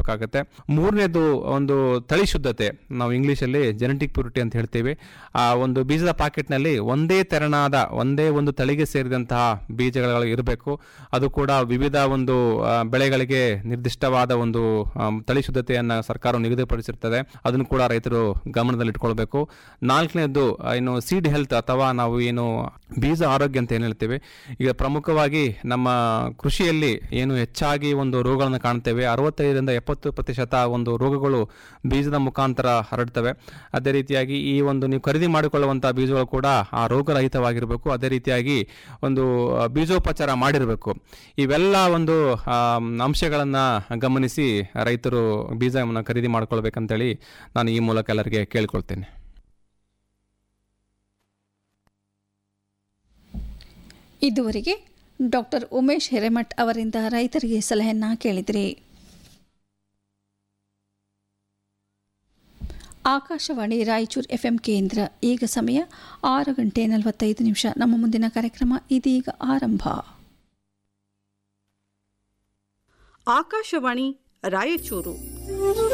ಮಾಡಬೇಕಾಗತ್ತೆ ಮೂರನೇದು ಒಂದು ತಳಿ ಶುದ್ಧತೆ ನಾವು ಇಂಗ್ಲೀಷಲ್ಲಿ ಜೆನೆಟಿಕ್ ಪ್ಯೂರಿಟಿ ಅಂತ ಹೇಳ್ತೀವಿ ಆ ಒಂದು ಬೀಜದ ಪಾಕೆಟ್ನಲ್ಲಿ ಒಂದೇ ತೆರನಾದ ಒಂದೇ ಒಂದು ತಳಿಗೆ ಸೇರಿದಂತಹ ಬೀಜಗಳು ಇರಬೇಕು ಅದು ಕೂಡ ವಿವಿಧ ಒಂದು ಆ, ಬೆಳೆಗಳಿಗೆ ನಿರ್ದಿಷ್ಟವಾದ ಒಂದು ಆಮ್, ತಳಿ ಶುದ್ಧತೆಯನ್ನು ಸರ್ಕಾರ ನಿಗದಿಪಡಿಸಿರ್ತದೆ ಅದನ್ನು ಕೂಡ ರೈತರು ಗಮನದಲ್ಲಿಟ್ಕೊಳ್ಬೇಕು ನಾಲ್ಕನೇದು ಆ, ಏನು ಸೀಡ್ ಹೆಲ್ತ್ ಅಥವಾ ನಾವು ಏನು ಬೀಜ ಆರೋಗ್ಯ ಅಂತ ಏನು ಹೇಳ್ತೀವಿ ಈಗ ಪ್ರಮುಖವಾಗಿ ನಮ್ಮ ಕೃಷಿಯಲ್ಲಿ ಏನು ಹೆಚ್ಚಾಗಿ ಒಂದು ರೋಗಗಳನ್ನು ಕಾಣ್ತೇವೆ ಅರವತ್ತೈದರಿಂದ ಎಪ್ಪತ್ತು ಪ್ರತಿಶತ ಒಂದು ರೋಗಗಳು ಬೀಜದ ಮುಖಾಂತರ ಹರಡ್ತವೆ ಅದೇ ರೀತಿಯಾಗಿ ಈ ಒಂದು ನೀವು ಖರೀದಿ ಮಾಡಿಕೊಳ್ಳುವಂಥ ಬೀಜಗಳು ಕೂಡ ಆ ರೋಗರಹಿತವಾಗಿರಬೇಕು ಅದೇ ರೀತಿಯಾಗಿ ಒಂದು ಆ, ಬೀಜೋಪಚಾರ ಮಾಡಿರಬೇಕು ಇವೆಲ್ಲ ಒಂದು ಅಂಶಗಳನ್ನು ಗಮನಿಸಿ ರೈತರು ಬೀಜವನ್ನು ಖರೀದಿ ಮಾಡ್ಕೊಳ್ಬೇಕಂತೇಳಿ ನಾನು ಈ ಮೂಲಕ ಎಲ್ಲರಿಗೆ ಕೇಳ್ಕೊಳ್ತೇನೆ ಇದುವರೆಗೆ ಡಾಕ್ಟರ್ ಉಮೇಶ್ ಹಿರೇಮಠ್ ಅವರಿಂದ ರೈತರಿಗೆ ಸಲಹೆಯನ್ನ ಕೇಳಿದಿರಿ ಆಕಾಶವಾಣಿ ರಾಯಚೂರು ಎಫ್ಎಂ ಕೇಂದ್ರ ಈಗ ಸಮಯ ಆರು ಗಂಟೆ ನಲವತ್ತೈದು ನಿಮಿಷ ನಮ್ಮ ಮುಂದಿನ ಕಾರ್ಯಕ್ರಮ ಇದೀಗ ಆರಂಭ ಆಕಾಶವಾಣಿ ರಾಯಚೂರು